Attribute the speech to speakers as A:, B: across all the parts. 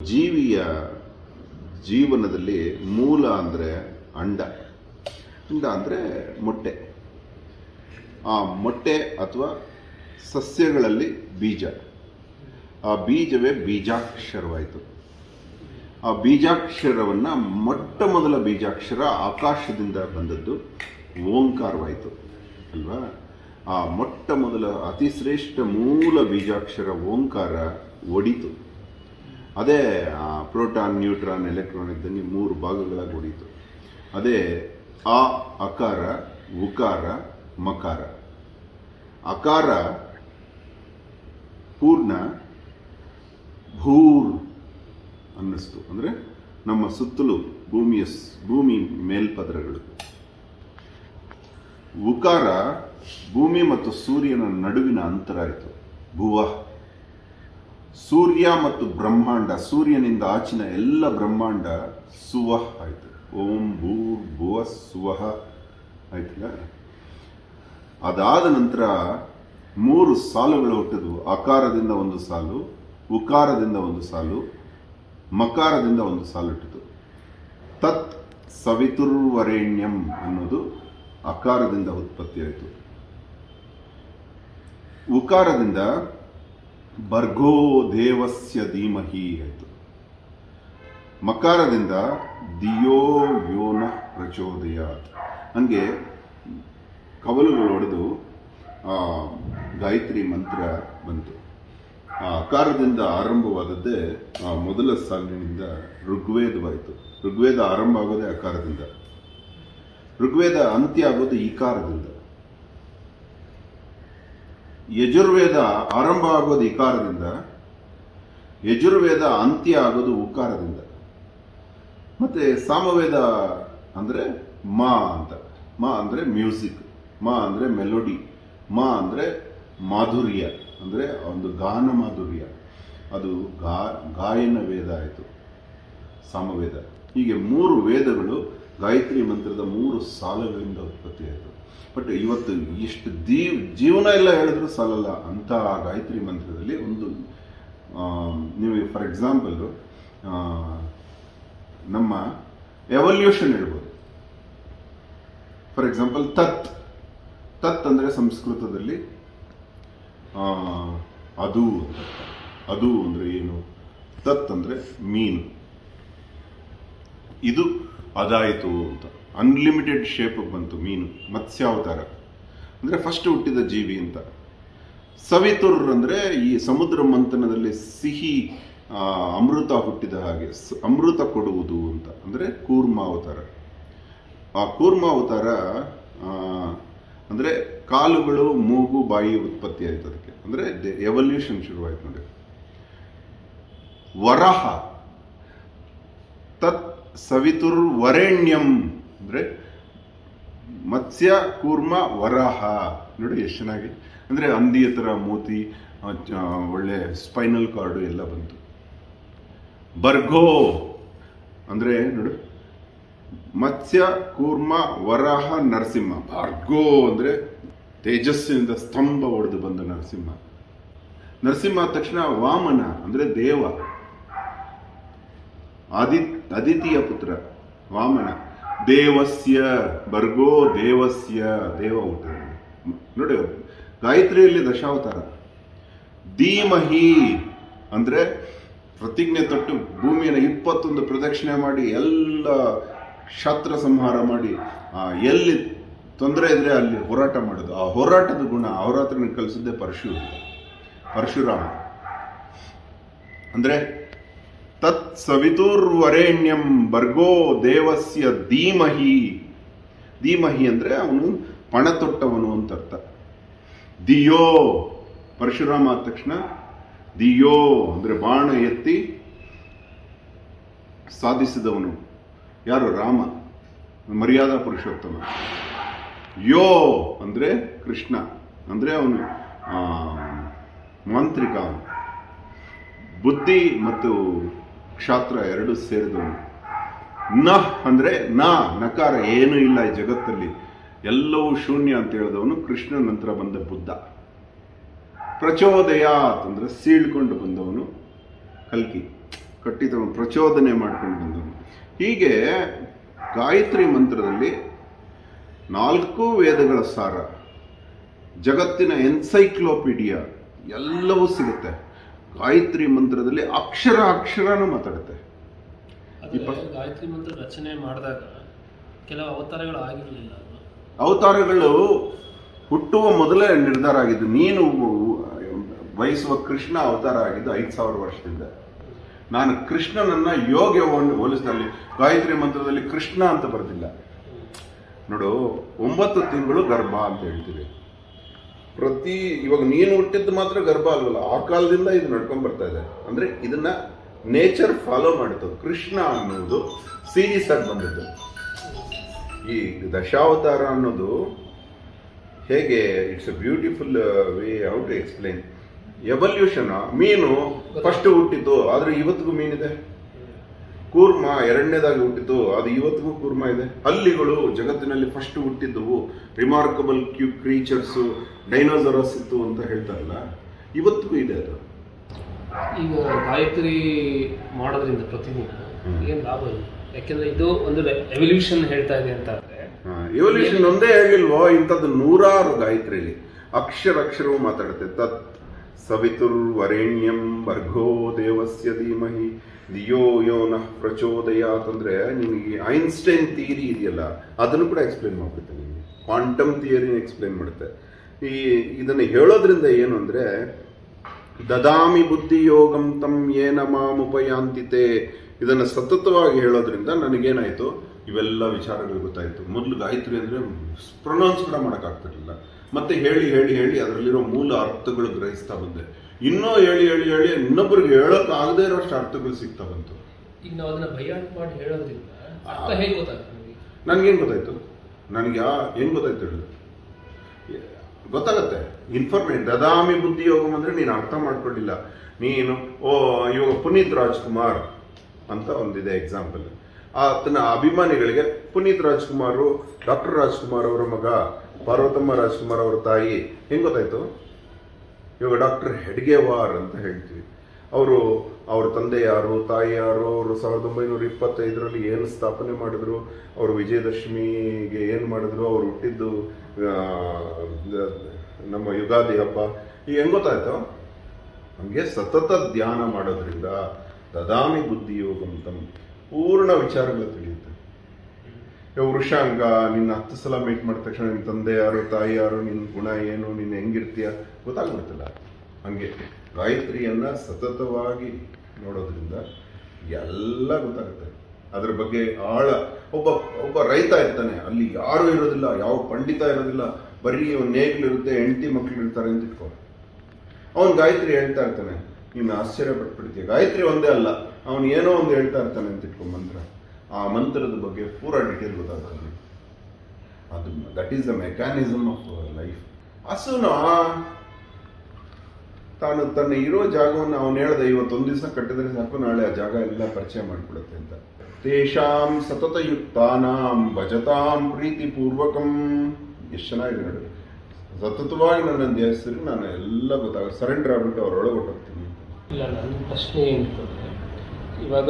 A: ಜೀವಿಯ ಜೀವನದಲ್ಲಿ ಮೂಲ ಅಂದರೆ ಅಂಡ ಅಂಡ ಅಂದರೆ ಮೊಟ್ಟೆ ಆ ಮೊಟ್ಟೆ ಅಥವಾ ಸಸ್ಯಗಳಲ್ಲಿ ಬೀಜ ಆ ಬೀಜವೇ ಬೀಜಾಕ್ಷರವಾಯಿತು ಆ ಬೀಜಾಕ್ಷರವನ್ನು ಮೊಟ್ಟ ಮೊದಲ ಬೀಜಾಕ್ಷರ ಆಕಾಶದಿಂದ ಬಂದದ್ದು ಓಂಕಾರವಾಯಿತು ಅಲ್ವಾ ಆ ಮೊಟ್ಟ ಮೊದಲ ಅತಿ ಶ್ರೇಷ್ಠ ಮೂಲ ಬೀಜಾಕ್ಷರ ಓಂಕಾರ ಒಡಿತು ಅದೇ ಆ, ಪ್ರೋಟಾನ್ ನ್ಯೂಟ್ರಾನ್ ಎಲೆಕ್ಟ್ರಾನ್ ಇದ್ದಂಗೆ ಮೂರು ಭಾಗಗಳಾಗಿ ಹೊಡೀತು ಅದೇ ಆ ಅಕಾರ ಉಕಾರ ಮಕಾರ ಅಕಾರ ಪೂರ್ಣ ಭೂರ್ ಅನ್ನಿಸ್ತು ಅಂದರೆ ನಮ್ಮ ಸುತ್ತಲೂ ಭೂಮಿಯ ಸ್- ಭೂಮಿ ಮೇಲ್ಪದರಗಳು ಉಕಾರ ಭೂಮಿ ಮತ್ತು ಸೂರ್ಯನ ನಡುವಿನ ಅಂತರ ಆಯಿತು ಭುವ ಸೂರ್ಯ ಮತ್ತು ಬ್ರಹ್ಮಾಂಡ ಸೂರ್ಯನಿಂದ ಆಚಿನ ಎಲ್ಲ ಬ್ರಹ್ಮಾಂಡ ಸುವಹ ಆಯಿತು ಓಂ ಭೂರ್ ಭುವ ಸುವಹ ಆಯ್ತಲ್ಲ ಅದಾದ ನಂತರ ಮೂರು ಸಾಲುಗಳು ಹುಟ್ಟಿದ್ವು ಅಕಾರದಿಂದ ಒಂದು ಸಾಲು ಉಕಾರದಿಂದ ಒಂದು ಸಾಲು ಮಕಾರದಿಂದ ಒಂದು ಸಾಲು ಹುಟ್ಟಿತು ತತ್ ಸವಿತುರ್ವರೇಣ್ಯಂ ಅನ್ನೋದು ಅಕಾರದಿಂದ ಉತ್ಪತ್ತಿಯಾಯಿತು ಉಕಾರದಿಂದ ಬರ್ಗೋ ದೇವಸ್ಯ ಧೀಮಹಿ ಆಯಿತು ಮಕಾರದಿಂದ ದಿಯೋ ಯೋನ ಪ್ರಚೋದಯಾತ್ ಹಂಗೆ ಕವಲುಗಳು ಹೊಡೆದು ಆ, ಗಾಯತ್ರಿ ಮಂತ್ರ ಬಂತು ಆ ಅಕಾರದಿಂದ ಆರಂಭವಾದದ್ದೇ ಆ ಮೊದಲ ಸಾಲಿನಿಂದ ಋಗ್ವೇದವಾಯಿತು ಋಗ್ವೇದ ಆರಂಭ ಆಗೋದೇ ಅಕಾರದಿಂದ ಋಗ್ವೇದ ಅಂತ್ಯ ಆಗೋದು ಈಕಾರದಿಂದ ಯಜುರ್ವೇದ ಆರಂಭ ಆಗೋದು ಇಕಾರದಿಂದ ಯಜುರ್ವೇದ ಅಂತ್ಯ ಆಗೋದು ಉಕಾರದಿಂದ ಮತ್ತೆ ಸಾಮವೇದ ಅಂದ್ರೆ ಮಾ ಅಂತ ಮಾ ಅಂದ್ರೆ ಮ್ಯೂಸಿಕ್ ಮಾ ಅಂದ್ರೆ ಮೆಲೋಡಿ ಮಾ ಅಂದ್ರೆ ಮಾಧುರ್ಯ ಅಂದ್ರೆ ಒಂದು ಗಾನ ಮಾಧುರ್ಯ ಅದು ಗಾ ಗಾಯನ ವೇದ ಆಯಿತು ಸಾಮವೇದ ಹೀಗೆ ಮೂರು ವೇದಗಳು ಗಾಯತ್ರಿ ಮಂತ್ರದ ಮೂರು ಸಾಲುಗಳಿಂದ ಉತ್ಪತ್ತಿ ಆಯಿತು ಬಟ್ ಇವತ್ತು ಇಷ್ಟು ದೀವ್ ಜೀವನ ಎಲ್ಲ ಹೇಳಿದ್ರು ಸಾಲಲ್ಲ ಅಂತ ಆ ಗಾಯತ್ರಿ ಮಂತ್ರದಲ್ಲಿ ಒಂದು ಆ, ನೀವು ಫಾರ್ ಎಕ್ಸಾಂಪಲ್ ನಮ್ಮ ಎವಲ್ಯೂಷನ್ ಹೇಳ್ಬೋದು ಫಾರ್ ಎಕ್ಸಾಂಪಲ್ ತತ್ ತತ್ ಅಂದರೆ ಸಂಸ್ಕೃತದಲ್ಲಿ ಆ, ಅದು ಅಂತ. ಅದು ಅಂದರೆ ಏನು ತತ್ ಅಂದರೆ ಮೀನು ಇದು ಅದಾಯಿತು ಅಂತ ಅನ್ಲಿಮಿಟೆಡ್ ಶೇಪ್ ಬಂತು ಮೀನು ಮತ್ಸ್ಯಾವತಾರ ಅಂದರೆ ಫಸ್ಟ್ ಹುಟ್ಟಿದ ಜೀವಿ ಅಂತ ಸವಿತುರ್ ಅಂದರೆ ಈ ಸಮುದ್ರ ಮಂಥನದಲ್ಲಿ ಸಿಹಿ ಆ, ಅಮೃತ ಹುಟ್ಟಿದ ಹಾಗೆ ಸ- ಅಮೃತ ಕೊಡುವುದು ಅಂತ ಅಂದರೆ ಕೂರ್ಮಾವತಾರ ಆ ಕೂರ್ಮಾವತಾರ ಆ, ಅಂದರೆ ಕಾಲುಗಳು ಮೂಗು ಬಾಯಿ ಉತ್ಪತ್ತಿ ಆಯ್ತು ಅದಕ್ಕೆ ಅಂದರೆ ಎವಲ್ಯೂಷನ್ ಶುರುವಾಯ್ತು ನೋಡಿ ವರಹ ತತ್ ಸವಿತುರ್ ವರೇಣ್ಯಂ ಅಂದ್ರೆ ಮತ್ಸ್ಯ ಕೂರ್ಮ ವರಾಹ ನೋಡಿ ಎಷ್ಟು ಚೆನ್ನಾಗಿ ಅಂದ್ರೆ ಹಂದಿಯ ಥರ ಮೂತಿ ಆ, ಚ- ಒಳ್ಳೆ ಸ್ಪೈನಲ್ ಕಾರ್ಡು ಎಲ್ಲ ಬಂತು ಬರ್ಗೋ ಅಂದ್ರೆ ನೋಡು ಮತ್ಸ್ಯ ಕೂರ್ಮ ವರಾಹ ನರಸಿಂಹ ಭರ್ಗೋ ಅಂದ್ರೆ ತೇಜಸ್ಸಿನಿಂದ ಸ್ತಂಭ ಹೊಡೆದು ಬಂದ ನರಸಿಂಹ ನರಸಿಂಹ ಆದ ತಕ್ಷಣ ವಾಮನ ಅಂದ್ರೆ ದೇವ ಆದಿ ಅದಿತಿಯ ಪುತ್ರ ವಾಮನ ದೇವಸ್ಯ ಬರ್ಗೋ ದೇವಸ್ಯ ದೇವ ಹುಟ್ಟ ನೋಡಿ ಗಾಯತ್ರಿಯಲ್ಲಿ ದಶಾವತಾರ ಧೀಮಹಿ ಅಂದ್ರೆ ಪ್ರತಿಜ್ಞೆ ತೊಟ್ಟು ಭೂಮಿಯನ್ನು ಇಪ್ಪತ್ತೊಂದು ಪ್ರದಕ್ಷಿಣೆ ಮಾಡಿ ಎಲ್ಲ ಶಸ್ತ್ರ ಸಂಹಾರ ಮಾಡಿ ಆ, ಎಲ್ಲಿ ತೊಂದರೆ ಇದ್ರೆ ಅಲ್ಲಿ ಹೋರಾಟ ಮಾಡೋದು ಆ ಹೋರಾಟದ ಗುಣ ಅವರಾತ್ರನ ಕಲಿಸಿದ್ದೆ ಪರಶು ಪರಶುರಾಮ ಅಂದ್ರೆ ತತ್ ಸವಿತುರ್ವರೇಣ್ಯಂ ಬರ್ಗೋ ದೇವಸ್ಯ ಧೀಮಹಿ ಧೀಮಹಿ ಅಂದ್ರೆ ಅವನು ಪಣ ತೊಟ್ಟವನು ಅಂತ ಅರ್ಥ ದಿಯೋ ಪರಶುರಾಮ ಆದ ತಕ್ಷಣ ದಿಯೋ ಅಂದ್ರೆ ಬಾಣ ಎತ್ತಿ ಸಾಧಿಸಿದವನು ಯಾರು ರಾಮ ಮರ್ಯಾದಾ ಪುರುಷೋತ್ತಮ ಯೋ ಅಂದ್ರೆ ಕೃಷ್ಣ ಅಂದ್ರೆ ಅವನು ಆ, ಮಾಂತ್ರಿಕ ಅವನು ಬುದ್ಧಿ ಮತ್ತು ಕ್ಷಾತ್ರ ಎರಡು ಸೇರಿದವನು ನ ಅಂದ್ರೆ ನ ನಕಾರ ಏನೂ ಇಲ್ಲ ಈ ಜಗತ್ತಲ್ಲಿ ಎಲ್ಲವೂ ಶೂನ್ಯ ಅಂತ ಹೇಳಿದವನು ಕೃಷ್ಣ ನಂತರ ಬಂದ ಬುದ್ಧ ಪ್ರಚೋದಯಾತ್ ಅಂದ್ರೆ ಸೀಳ್ಕೊಂಡು ಬಂದವನು ಕಲ್ಕಿ ಕಟ್ಟಿ ತಗೊಂಡು ಪ್ರಚೋದನೆ ಮಾಡ್ಕೊಂಡು ಬಂದದ್ದು ಹೀಗೆ ಗಾಯತ್ರಿ ಮಂತ್ರದಲ್ಲಿ ನಾಲ್ಕು ವೇದಗಳ ಸಾರ ಜಗತ್ತಿನ ಎನ್ಸೈಕ್ಲೋಪೀಡಿಯಾ ಎಲ್ಲವೂ ಸಿಗುತ್ತೆ ಗಾಯತ್ರಿ ಮಂತ್ರದಲ್ಲಿ ಅಕ್ಷರ ಅಕ್ಷರನೂ ಮಾತಾಡುತ್ತೆ
B: ಆದರೆ
A: ಇಪ್ಪ-
B: ಗಾಯತ್ರಿ ಮಂತ್ರ ರಚನೆ ಮಾಡಿದಾಗ ಕೆಲವು ಅವತಾರಗಳು ಆಗಿರಲಿಲ್ಲ ಅದು
A: ಅವತಾರಗಳು ಹುಟ್ಟುವ ಮೊದಲೇ ನಿರ್ಧಾರ ಆಗಿದ್ದು ನೀನು ವಹಿಸುವ ಕೃಷ್ಣ ಅವತಾರ ಆಗಿದ್ದು ಐದು ಸಾವಿರ ವರ್ಷದಿಂದ ನಾನು ಕೃಷ್ಣನನ್ನ ಯೋಗ ಹೋಲಿಸಿದಲ್ಲಿ ಗಾಯತ್ರಿ ಮಂತ್ರದಲ್ಲಿ ಕೃಷ್ಣ ಅಂತ ಬರ್ತಿಲ್ಲ ನೋಡು ಒಂಬತ್ತು ತಿಂಗಳು ಗರ್ಭ ಅಂತ ಹೇಳ್ತೀವಿ ಪ್ರತಿ ಇವಾಗ ನೀನು ಹುಟ್ಟಿದ್ದು ಮಾತ್ರ ಗರ್ಭ ಅಲ್ವಲ್ಲ ಆ ಕಾಲದಿಂದ ಇದು ನಡ್ಕೊಂಡ್ ಬರ್ತಾ ಇದೆ ಅಂದ್ರೆ ಇದನ್ನ ನೇಚರ್ ಫಾಲೋ ಮಾಡಿತು ಕೃಷ್ಣ ಅನ್ನೋದು ಸೀರೀಸ್ ಆಗಿ ಬಂದಿದ್ದು ಈ ದಶಾವತಾರ ಅನ್ನೋದು ಹೇಗೆ it's a beautiful way how to explain evolution ಮೀನು ಫಸ್ಟ್ ಹುಟ್ಟಿತು ಆದ್ರೆ ಇವತ್ತಿಗೂ ಮೀನಿದೆ ಕೂರ್ಮ ಎರಡನೇದಾಗಿ ಹುಟ್ಟಿತು ಅದು ಇವತ್ತಿಗೂ ಕೂರ್ಮ ಇದೆ ಹಲ್ಲಿಗಳು ಜಗತ್ತಿನಲ್ಲಿ ಫಸ್ಟ್ ಹುಟ್ಟಿದ್ದವು ರಿಮಾರ್ಕಬಲ್ ಕ್ಯೂ ಕ್ರೀಚರ್ಸ್ ಡೈನೋಸರಸ್ ಇತ್ತು ಅಂತ ಹೇಳ್ತಾರಲ್ಲ ಇವತ್ತಿಗೂ ಇದೆ ಅದು
B: ಈಗ ಗಾಯತ್ರಿ ಮಾಡೋದ್ರಿಂದ ಪ್ರತಿದಿನ
A: ಹ್ಮ್.
B: ಏನ್ ಲಾಭ ಇದೆ ಯಾಕೆಂದ್ರೆ ಇದು ಒಂದು ಎವಲ್ಯೂಷನ್ ಹೇಳ್ತಾ ಇದೆ ಅಂತ ಅಂದ್ರೆ
A: ಎವಲ್ಯೂಷನ್ ಒಂದೇ ಹೇಳಿಲ್ವೋ ಇಂಥದ್ದು ನೂರಾರು ಗಾಯತ್ರಿಲಿ ಅಕ್ಷರ ಅಕ್ಷರವೂ ಮಾತಾಡುತ್ತೆ ತತ್ ಸವಿತುರ್ವರೇಣ್ಯಂ ಭರ್ಗೋ ದೇವಸ್ಯ ಧೀಮಹಿ ಧಿಯೋ ಯೋ ನಃ ಪ್ರಚೋದಯಾತ್ ಅಂದ್ರೆ ನಿಮಗೆ ಐನ್ಸ್ಟೈನ್ ಥಿಯರಿ ಇದೆಯಲ್ಲ ಅದನ್ನು ಕೂಡ ಎಕ್ಸ್ಪ್ಲೇನ್ ಮಾಡ್ಬಿಡುತ್ತೆ ನಿಮಗೆ ಕ್ವಾಂಟಮ್ ಥಿಯರಿನ ಎಕ್ಸ್ಪ್ಲೇನ್ ಮಾಡುತ್ತೆ ಈ ಇದನ್ನು ಹೇಳೋದ್ರಿಂದ ಏನು ಅಂದ್ರೆ ದದಾಮಿ ಬುದ್ಧಿಯೋಗಂ ತಂ ಏನ ಮಾಮುಪಯಾಂತಿತೆ ಇದನ್ನು ಸತತವಾಗಿ ಹೇಳೋದ್ರಿಂದ ನನಗೇನಾಯ್ತು ಇವೆಲ್ಲ ವಿಚಾರಗಳು ಗೊತ್ತಾಯ್ತು ಮೊದಲು ಗಾಯತ್ರಿ ಅಂದ್ರೆ ಪ್ರೊನೌನ್ಸ್ ಕೂಡ ಮಾಡೋಕ್ಕಾಗ್ತಿರ್ಲಿಲ್ಲ ಮತ್ತೆ ಹೇಳಿ ಹೇಳಿ ಹೇಳಿ ಅದರಲ್ಲಿರೋ ಮೂಲ ಅರ್ಥಗಳು ಗ್ರಹಿಸ್ತಾ ಬಂದೆ ಇನ್ನೂ ಹೇಳಿ ಹೇಳಿ ಹೇಳಿ ಇನ್ನೊಬ್ಬರಿಗೆ ಹೇಳೋಕ್ ಆಗದೇ ಇರೋಷ್ಟು ಅರ್ಥಗಳು ಸಿಗ್ತಾ ಬಂತು
B: ಈಗ ನಾವು ಅದನ್ನ ಬೈಯಾಟ್ ಮಾಡಿ ಹೇಳೋದ್ರಿಂದ ಅರ್ಥ ಹೇಗೆ ಗೊತ್ತಾಗ್ತದೆ ನಮಗೆ
A: ನನ್ಗೇನ್ ಗೊತ್ತಾಯ್ತು ನನಗೆ ಯಾ ಏನ್ ಗೊತ್ತಾಯ್ತು ಹೇಳು ಗೊತ್ತಾಗತ್ತೆ ಇನ್ಫಾರ್ಮೇಶನ್ ದದಾಮಿ ಬುದ್ಧಿ ಯೋಗಂ ಅಂದ್ರೆ ನೀನು ಅರ್ಥ ಮಾಡ್ಕೊಂಡಿಲ್ಲ ನೀನು ಓ ಇವಾಗ ಪುನೀತ್ ರಾಜ್ಕುಮಾರ್ ಅಂತ ಒಂದಿದೆ ಎಕ್ಸಾಂಪಲ್ ಆತನ ಅಭಿಮಾನಿಗಳಿಗೆ ಪುನೀತ್ ರಾಜ್ಕುಮಾರ್ ಡಾಕ್ಟರ್ ರಾಜ್ಕುಮಾರ್ ಅವರ ಮಗ ಪಾರ್ವತಮ್ಮ ರಾಜ್ಕುಮಾರ್ ಅವರ ತಾಯಿ ಹೆಂಗ್ ಗೊತ್ತಾಯ್ತು ಇವಾಗ ಡಾಕ್ಟರ್ ಹೆಡ್ಗೇವಾರ್ ಅಂತ ಹೇಳ್ತೀವಿ ಅವರು ಅವ್ರ ತಂದೆ ಯಾರು ತಾಯಿ ಯಾರು ಅವರು ಸಾವಿರದ ಒಂಬೈನೂರ ಇಪ್ಪತ್ತೈದರಲ್ಲಿ ಏನು ಸ್ಥಾಪನೆ ಮಾಡಿದ್ರು ಅವರು ವಿಜಯದಶಮಿಗೆ ಏನು ಮಾಡಿದ್ರು ಅವ್ರು ಹುಟ್ಟಿದ್ದು ಆ, ದ- ನಮ್ಮ ಯುಗಾದಿ ಹಬ್ಬ ಈಗ ಹೆಂಗ್ ಗೊತ್ತಾಯ್ತು ನಮಗೆ ಸತತ ಧ್ಯಾನ ಮಾಡೋದ್ರಿಂದ ದದಾಮಿ ಬುದ್ಧಿ ಯೋಗಂತಂ ಪೂರ್ಣ ವಿಚಾರಗಳು ತಿಳಿಯುತ್ತೆ ಇವಾಗ ವೃಷಾಂಗ ನಿನ್ನ ಹತ್ತು ಸಲ ಮೀಟ್ ಮಾಡಿದ ತಕ್ಷಣ ನಿನ್ನ ತಂದೆ ಯಾರು ತಾಯಿ ಯಾರು ನಿನ್ನ ಗುಣ ಏನು ನೀನು ಹೆಂಗಿರ್ತೀಯ ಗೊತ್ತಾಗ್ಬಿಡ್ತಲ್ಲ ಹಂಗೆ ಗಾಯತ್ರಿಯನ್ನ ಸತತವಾಗಿ ನೋಡೋದ್ರಿಂದ ಎಲ್ಲ ಗೊತ್ತಾಗುತ್ತೆ ಅದ್ರ ಬಗ್ಗೆ ಆಳ ಒಬ್ಬ ಒಬ್ಬ ರೈತ ಇರ್ತಾನೆ ಅಲ್ಲಿ ಯಾರು ಇರೋದಿಲ್ಲ ಯಾವ ಪಂಡಿತ ಇರೋದಿಲ್ಲ ಬರೀ ಒಂದು ನೇಗ್ಲಿರುತ್ತೆ ಹೆಂಡತಿ ಮಕ್ಳು ಇರ್ತಾರೆ ಅಂತ ಇಟ್ಕೋ ಅವನ್ ಗಾಯತ್ರಿ ಹೇಳ್ತಾ ಇರ್ತಾನೆ ನೀನು ಆಶ್ಚರ್ಯ ಪಟ್ಬಿಡ್ತೀಯ ಗಾಯತ್ರಿ ಒಂದೇ ಅಲ್ಲ ಅವನು ಏನೋ ಒಂದು ಹೇಳ್ತಾ ಇರ್ತಾನೆ ಅಂತ ಇಟ್ಕೊ ಮಂತ್ರ ಆ ಮಂತ್ರದ ಬಗ್ಗೆ ಪೂರ ಡೀಟೇಲ್ ಗೊತ್ತಾಗ್ತದೆ ಅದು that is the mechanism of life ಹಸುನ ತಾನು ತನ್ನ ಇರೋ ಜಾಗವನ್ನು ಅವನು ಹೇಳ್ದ ಇವತ್ತೊಂದು ದಿವಸ ಕಟ್ಟಿದ್ರೆ ಸಾಕು ನಾಳೆ ಆ ಜಾಗ ಎಲ್ಲ ಪರಿಚಯ ಮಾಡಿಕೊಡುತ್ತೆ ಅಂತ ತೇಷಾಂ ಸತತಯುಕ್ತಾನಾಂ ಭಜತಾಂ ಪ್ರೀತಿ ಪೂರ್ವಕಂ ಎಷ್ಟು ಚೆನ್ನಾಗಿದೆ ನೋಡಿ ಸತತವಾಗಿ ನನ್ನ ದೇಹಸ್ಥರಿಗೆ ನಾನು ಎಲ್ಲ ಗೊತ್ತಾಗ ಸರೆಂಡರ್ ಆಗ್ಬಿಟ್ಟು ಅವ್ರೊಳಗೆ ಹೊಟ್ಟೋಗ್ತೀನಿ ಅಂತ
B: ಇಲ್ಲ ನನ್ನ ಪ್ರಶ್ನೆ ಏನಿರ್ತಂದ್ರೆ ಇವಾಗ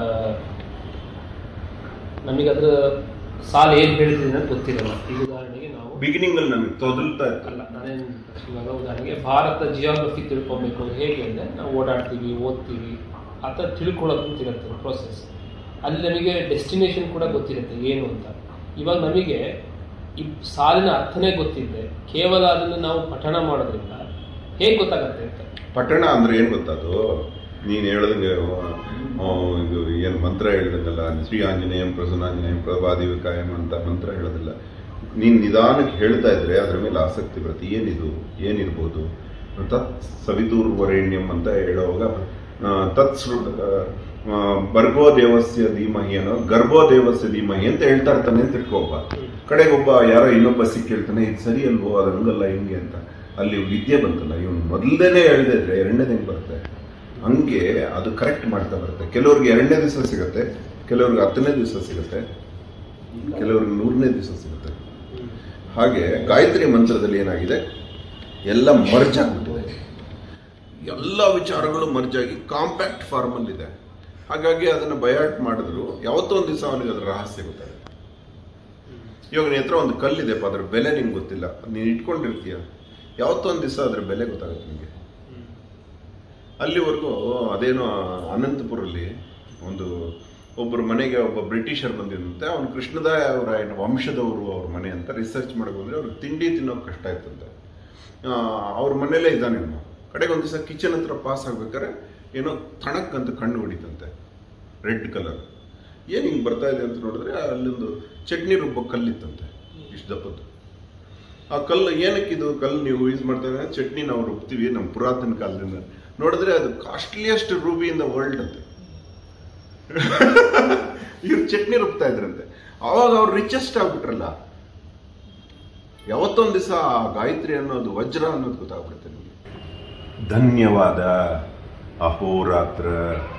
B: ನಮಗೆ ಅದರ ಸಾಲ ಏನು ಹೇಳ್ತಿದೆ ಅಂತ ಗೊತ್ತಿರಲ್ಲ ಈಗ ಉದಾಹರಣೆಗೆ ನಾವು
A: ಬಿಗಿನಿಂಗ್ ಅಲ್ಲಿ ನನಗೆ ತೊದಲ್ತಾ ಇತ್ತು
B: ಅಲ್ಲ ನಾನೇನು ಇವಾಗ ಉದಾಹರಣೆಗೆ ಭಾರತ ಜಿಯೋಗ್ರಫಿ ತಿಳ್ಕೊಬೇಕು ಅಂದ್ರೆ ಹೇಗೆ ಅಂದರೆ ನಾವು ಓಡಾಡ್ತೀವಿ ಓದ್ತೀವಿ ಆ ಥರ ತಿಳ್ಕೊಳ್ಳೋದು ಅಂತ ಇರುತ್ತೆ ಪ್ರೋಸೆಸ್ ಅಲ್ಲಿ ನಮಗೆ ಡೆಸ್ಟಿನೇಷನ್ ಕೂಡ ಗೊತ್ತಿರುತ್ತೆ ಏನು ಅಂತ ಇವಾಗ ನಮಗೆ ಈ ಸಾಲಿನ ಅರ್ಥನೇ ಗೊತ್ತಿದೆ ಕೇವಲ ಅದನ್ನು ನಾವು ಪಠಣ ಮಾಡೋದ್ರಿಂದ ಹೇಗೆ ಗೊತ್ತಾಗತ್ತೆ ಅಂತ
A: ಪಟ್ಟಣ ಅಂದ್ರೆ ಏನ್ ಗೊತ್ತದು ನೀನ್ ಹೇಳ್ದಂಗೆ ಆ, ಇದು ಏನು ಮಂತ್ರ ಹೇಳ್ದಂಗಲ್ಲ ಶ್ರೀ ಆಂಜನೇಯಂ ಪ್ರಸನ್ನಾಂಜನೇಯಂ ಪ್ರಭಾದಿ ವಿಕಾಯಂ ಅಂತ ಮಂತ್ರ ಹೇಳೋದಿಲ್ಲ ನೀನ್ ನಿಧಾನಕ್ಕೆ ಹೇಳ್ತಾ ಇದ್ರೆ ಅದ್ರ ಮೇಲೆ ಆಸಕ್ತಿ ಬರುತ್ತೆ ಏನಿದು ಏನಿರ್ಬೋದು ತತ್ ಸವಿತೂರ್ವರೇಣ್ಯಂ ಅಂತ ಹೇಳುವಾಗ ಆ, ತತ್ ಸೃ- ಆ, ಭರ್ಗೋ ದೇವಸ್ಯ ಧೀಮಹಿ ಅನ್ನೋ ಗರ್ಭೋ ದೇವಸ್ಯ ಧೀಮಹಿ ಅಂತ ಹೇಳ್ತಾ ಇರ್ತಾನೆ ಅಂತ ಇಟ್ಕೋಬ್ಬ ಕಡೆಗೆ ಒಬ್ಬ ಯಾರೋ ಇನ್ನೊಬ್ಬ ಸಿಕ್ಕಿ ಹೇಳ್ತಾನೆ ಇದು ಸರಿ ಅಲ್ವೋ ಅದು ಹಂಗಲ್ಲ ಹಿಂಗೆ ಅಂತ ಅಲ್ಲಿ ವಿದ್ಯೆ ಬಂತಲ್ಲ ಇವನು ಮೊದಲನೇ ಹೇಳ್ದೇ ಇದ್ರೆ ಎರಡನೇದು ಹೆಂಗ್ ಬರುತ್ತೆ ಹಂಗೆ ಅದು ಕರೆಕ್ಟ್ ಮಾಡ್ತಾ ಬರುತ್ತೆ ಕೆಲವ್ರಿಗೆ ಎರಡನೇ ದಿವಸ ಸಿಗುತ್ತೆ ಕೆಲವ್ರಿಗೆ ಹತ್ತನೇ ದಿವಸ ಸಿಗುತ್ತೆ ಕೆಲವ್ರಿಗೆ ನೂರನೇ ದಿವಸ ಸಿಗುತ್ತೆ ಹಾಗೆ ಗಾಯತ್ರಿ ಮಂತ್ರದಲ್ಲಿ ಏನಾಗಿದೆ ಎಲ್ಲ ಮರ್ಜ್ ಆಗ್ಬಿಟ್ಟಿದೆ ಎಲ್ಲ ವಿಚಾರಗಳು ಮರ್ಜ್ ಆಗಿ ಕಾಂಪ್ಯಾಕ್ಟ್ ಫಾರ್ಮಲ್ ಇದೆ ಹಾಗಾಗಿ ಅದನ್ನ ಬಯಾಟ್ ಮಾಡಿದ್ರು ಯಾವತ್ತೋ ಒಂದು ದಿವಸ ಅವನಿಗೆ ಅದ್ರ ರಹಸ್ಯ ಗೊತ್ತಾಗುತ್ತೆ ಇವಾಗ ನಿನ್ನ ಹತ್ರ ಒಂದು ಕಲ್ಲಿದೆಪ್ಪ ಅದ್ರ ಬೆಲೆ ನಿಂಗೆ ಗೊತ್ತಿಲ್ಲ ನೀನು ಇಟ್ಕೊಂಡಿರ್ತೀಯ ಯಾವತ್ತೋ ಒಂದು ದಿವಸ ಅದ್ರ ಬೆಲೆ ಗೊತ್ತಾಗುತ್ತೆ ನಿಮಗೆ ಅಲ್ಲಿವರೆಗೂ ಅದೇನೋ ಅನಂತಪುರಲ್ಲಿ ಒಂದು ಒಬ್ಬರ ಮನೆಗೆ ಒಬ್ಬ ಬ್ರಿಟಿಷರ್ ಬಂದಿದ್ದಂತೆ ಅವ್ನು ಕೃಷ್ಣದಾಯ ಅವರ ಏನು ವಂಶದವರು ಅವ್ರ ಮನೆ ಅಂತ ರಿಸರ್ಚ್ ಮಾಡಕ್ ಬಂದ್ರೆ ಅವ್ರಿಗೆ ತಿಂಡಿ ತಿನ್ನೋಕೆ ಕಷ್ಟ ಆಯ್ತಂತೆ ಆ, ಅವ್ರ ಮನೇಲೇ ಇದ್ದಾನೆ ಇವನು ಕಡೆಗೆ ಒಂದು ದಿವಸ ಕಿಚನ್ ಹತ್ರ ಪಾಸ್ ಆಗ್ಬೇಕಾದ್ರೆ ಏನೋ ತಣಕ್ ಅಂತ ಕಣ್ಣು ಹೊಡಿತಂತೆ ರೆಡ್ ಕಲರ್ ಏನು ಹಿಂಗೆ ಬರ್ತಾ ಇದೆ ಅಂತ ನೋಡಿದ್ರೆ ಅಲ್ಲೊಂದು ಚಟ್ನಿ ರುಬ್ಬೋ ಕಲ್ಲಿತ್ತಂತೆ ಇಷ್ಟು ದಪ್ಪದ್ದು ಆ ಕಲ್ಲು ಏನಕ್ಕಿದು ಕಲ್ಲು ನೀವು ಯೂಸ್ ಮಾಡ್ತಾ ಇದ್ರೆ ಚಟ್ನಿ ನಾವು ರುಬ್ತೀವಿ ನಮ್ಮ ಪುರಾತನ ಕಾಲದಿಂದ ನೋಡಿದ್ರೆ ಅದು costliest ruby in the world ಅಂತೆ ಇವ್ರು ಚಟ್ನಿ ರುಬ್ತಾ ಇದ್ರಂತೆ ಅವಾಗ ಅವ್ರು ರಿಚೆಸ್ಟ್ ಆಗ್ಬಿಟ್ರಲ್ಲ ಯಾವತ್ತೊಂದು ದಿವಸ ಆ ಗಾಯತ್ರಿ ಅನ್ನೋದು ವಜ್ರ ಅನ್ನೋದು ಗೊತ್ತಾಗ್ಬಿಡುತ್ತೆ ನಿಮಗೆ ಧನ್ಯವಾದ ಅಹೋರಾತ್ರ